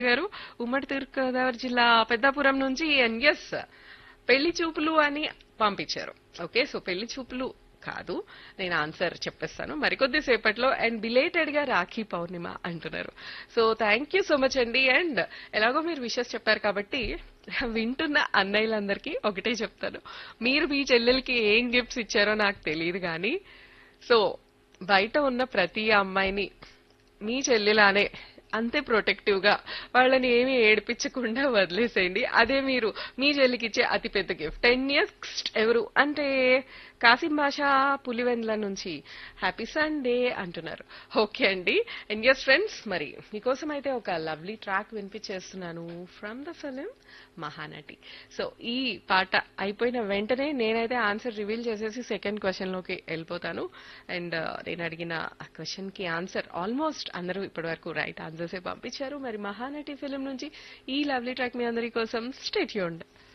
గారు ఉమ్మడి తూర్పుగోదావరి జిల్లా పెద్దాపురం నుంచి అండ్ ఎస్ పెళ్లి చూపులు అని పంపించారు ఓకే సో పెళ్లి చూపులు కాదు నేను ఆన్సర్ చెప్పేస్తాను మరికొద్ది సేపట్లో అండ్ బిలేటెడ్ గా రాఖీ పౌర్ణిమ అంటున్నారు so thank you so much అండి అండ్ ఎలాగో మీరు విషెస్ చెప్పారు కాబట్టి వింటున్న అన్నయ్యలందరికీ ఒకటే చెప్తాను మీరు మీ చెల్లెలకి ఏం గిఫ్ట్స్ ఇచ్చారో నాకు తెలియదు కానీ సో బయట ఉన్న ప్రతి అమ్మాయిని మీ చెల్లెలానే అంతే ప్రొటెక్టివ్ గా వాళ్ళని ఏమీ ఏడిపించకుండా వదిలేసేయండి అదే మీరు మీ చెల్లికి ఇచ్చే అతిపెద్ద గిఫ్ట్ టెన్ ఇయర్స్ ఎవరు అంటే కాసిం భాష పులివెందుల నుంచి హ్యాపీ సండే అంటున్నారు ఓకే అండి అండ్ యస్ ఫ్రెండ్స్ మరి మీకోసం అయితే ఒక లవ్లీ ట్రాక్ వినిపించేస్తున్నాను from the film Mahanati so ఈ పాట అయిపోయిన వెంటనే నేనైతే ఆన్సర్ రివీల్ చేసేసి సెకండ్ క్వశ్చన్ లోకి వెళ్ళిపోతాను అండ్ నేను అడిగిన ఆ క్వశ్చన్ కి ఆన్సర్ ఆల్మోస్ట్ అందరూ ఇప్పటి వరకు రైట్ ఆన్సర్సే పంపించారు మరి మహానటి ఫిలిం నుంచి ఈ లవ్లీ ట్రాక్ మీ అందరి కోసం స్టేట్ యూండ్